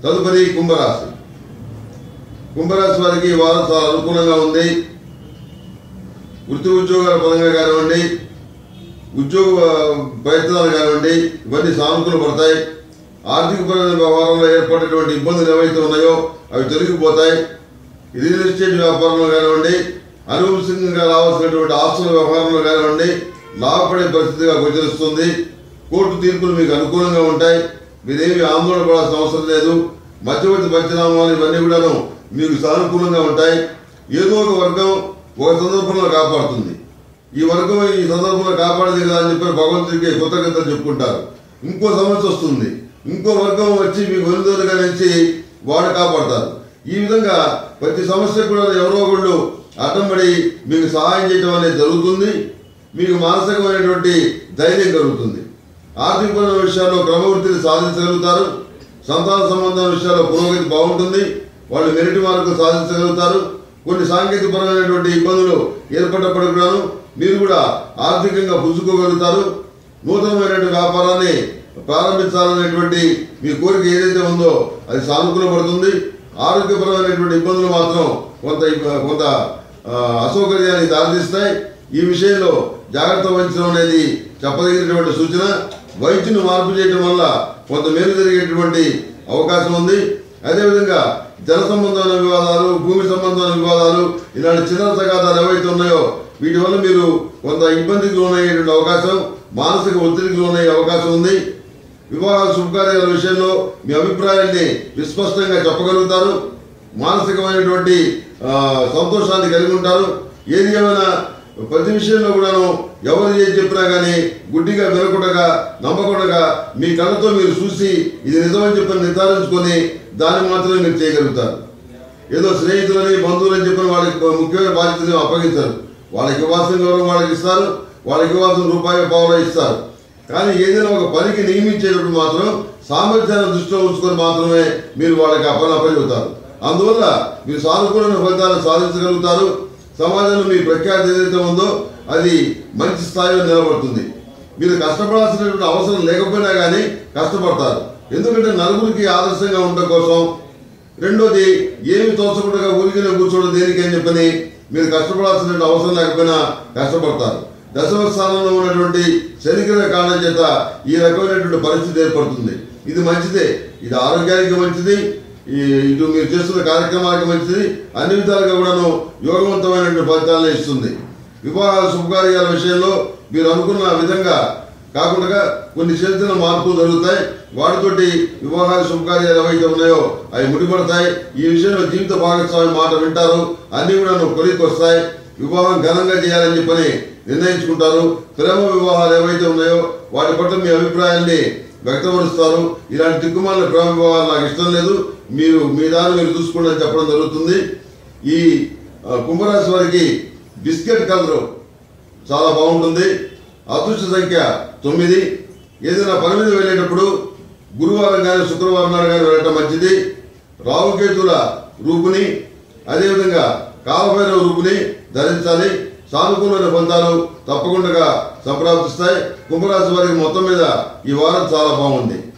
తదుపరి కుంభరాశి కుంభరాశి వారికి ఈ వారం చాలా అనుకూలంగా ఉంది వృత్తి ఉద్యోగాల పరంగా కానివ్వండి ఉద్యోగ ప్రయత్నాలు కానివ్వండి ఇవన్నీ సానుకూల పడతాయి ఆర్థికపరమైన వ్యవహారంలో ఏర్పడినటువంటి ఇబ్బందులు ఏవైతే ఉన్నాయో అవి తొలగిపోతాయి రియల్ ఎస్టేట్ వ్యాపారంలో కానివ్వండి అనువంశికంగా రావాల్సినటువంటి ఆస్తుల వ్యవహారంలో కానివ్వండి లాభపడే పరిస్థితిగా గోచరిస్తుంది కోర్టు తీర్పులు మీకు అనుకూలంగా ఉంటాయి మీరేమి ఆందోళన పడాల్సిన అవసరం లేదు మధ్యవర్తి పంచనామాలు ఇవన్నీ కూడాను మీకు సానుకూలంగా ఉంటాయి ఏదో ఒక వర్గం ఒక సందర్భంలో కాపాడుతుంది ఈ వర్గం ఈ సందర్భంలో కాపాడదు కదా అని చెప్పి భగవంతుడికి కృతజ్ఞతలు చెప్పుకుంటారు ఇంకో సమస్య వస్తుంది ఇంకో వర్గం వచ్చి మీకు వెనుదోరుగా నిలిచి వాడు కాపాడతారు ఈ విధంగా ప్రతి సమస్య కూడా ఎవరో ఒకళ్ళు అడ్డం పడి మీకు సహాయం చేయడం అనేది జరుగుతుంది మీకు మానసికమైనటువంటి ధైర్యం కలుగుతుంది ఆర్థికపరమైన విషయాల్లో క్రమవృద్ధిని సాధించగలుగుతారు సంతాన సంబంధాల విషయాల్లో పురోగతి బాగుంటుంది వాళ్ళు మెరిట్ మార్కులు సాధించగలుగుతారు కొన్ని సాంకేతికపరమైనటువంటి ఇబ్బందులు ఏర్పడ్డప్పటికి కూడాను మీరు కూడా ఆర్థికంగా పుంజుకోగలుగుతారు నూతనమైనటువంటి వ్యాపారాన్ని ప్రారంభించాలనేటువంటి మీ కోరిక ఏదైతే ఉందో అది సానుకూలపడుతుంది ఆరోగ్యపరమైనటువంటి ఇబ్బందులు మాత్రం కొంత ఇబ్బ- కొంత ఆ, అసౌకర్యానికి దారితీస్తాయి ఈ విషయంలో జాగ్రత్త వహించడం అనేది చెప్పదగినటువంటి సూచన వైద్యుని మార్పు చేయడం వల్ల కొంత మేలు జరిగేటువంటి అవకాశం ఉంది అదేవిధంగా జల సంబంధమైన వివాదాలు భూమి సంబంధమైన వివాదాలు ఇలాంటి చిన్న తగాదాలు ఏవైతే ఉన్నాయో వీటి వల్ల మీరు కొంత ఇబ్బందికి లోనయ్యేటువంటి అవకాశం మానసిక ఒత్తిడికి లోనయ్యే అవకాశం ఉంది వివాహ శుభకార్యాల విషయంలో మీ అభిప్రాయాన్ని విస్పష్టంగా చెప్పగలుగుతారు మానసికమైనటువంటి ఆ, సంతోషాన్ని కలిగి ఉంటారు ఏది ఏమైనా ప్రతి విషయంలో కూడాను ఎవరు ఏది చెప్పినా కానీ గుడ్డిగా వినకుండా నమ్మకుండా మీ కళ్ళతో మీరు చూసి ఇది నిజమని చెప్పి నిర్ధారించుకొని దాన్ని మాత్రమే మీరు చేయగలుగుతారు ఏదో స్నేహితులని బంధువులని చెప్పిన వాళ్ళకి ముఖ్యమైన బాధ్యతలు అప్పగించారు వాళ్ళకి ఇవ్వాల్సిన గౌరవం వాళ్ళకి ఇస్తారు వాళ్ళకి ఇవ్వాల్సిన రూపాయి పావులో ఇస్తారు కానీ ఏదైనా ఒక పనికి నియమించేటప్పుడు మాత్రం సామర్థ్యాన్ని దృష్టిలో ఉంచుకొని మాత్రమే మీరు వాళ్ళకి అప్పని అప్పచెబుతారు అందువల్ల మీరు సానుకూలమైన ఫలితాలను సాధించగలుగుతారు సమాజంలో మీ ప్రఖ్యాతి ఏదైతే ఉందో అది మంచి స్థాయిలో నిలబడుతుంది మీరు కష్టపడాల్సినటువంటి అవసరం లేకపోయినా కానీ కష్టపడతారు ఎందుకంటే నలుగురికి ఆదర్శంగా ఉండటం కోసం రెండోది ఏమి తోచకుండా ఊరికినే కూర్చోవడం దేనికి అని చెప్పని మీరు కష్టపడాల్సిన అవసరం లేకపోయినా కష్టపడతారు దశమ స్థానంలో ఉన్నటువంటి శనిగ్రహ కారణం చేత ఈ రకమైనటువంటి పరిస్థితి ఏర్పడుతుంది ఇది మంచిదే ఇది ఆరోగ్యానికి మంచిది ఈ ఇటు మీరు చేస్తున్న కార్యక్రమాలకు మంచిది అన్ని విధాలుగా కూడాను యోగవంతమైనటువంటి ఫలితాలను ఇస్తుంది వివాహ శుభకార్యాల విషయంలో మీరు అనుకున్న విధంగా కాకుండా కొన్ని చిన్న చిన్న మార్పులు జరుగుతాయి వాటితోటి వివాహ శుభకార్యాలు ఏవైతే ఉన్నాయో అవి ముడిపడతాయి ఈ విషయంలో జీవిత భాగస్వామి మాట వింటారు అన్ని కూడా కొలికి వస్తాయి వివాహం ఘనంగా చేయాలని చెప్పని నిర్ణయించుకుంటారు ప్రేమ వివాహాలు ఏవైతే ఉన్నాయో వాటి పట్ల మీ అభిప్రాయాన్ని వ్యక్తపరుస్తారు ఇలాంటి దిక్కుమాలిన ప్రేమ వివాహాలు నాకు ఇష్టం లేదు మీరు మీ దాన్ని మీరు చూసుకోండి అని చెప్పడం జరుగుతుంది ఈ ఆ, కుంభరాశి వారికి బిస్కెట్ కలరు చాలా బాగుంటుంది అదృష్ట సంఖ్య తొమ్మిది ఏదైనా పని మీద వెళ్ళేటప్పుడు గురువారం కానీ శుక్రవారం నాడు కానీ వెళ్ళటం మంచిది రావుకేతుల రూపుని అదేవిధంగా కాలభైరవ రూపుని ధరించాలి సానుకూలమైన ఫలితాలు తప్పకుండా సంప్రాప్తిస్తాయి కుంభరాశి వారికి మొత్తం మీద ఈ వారం చాలా బాగుంది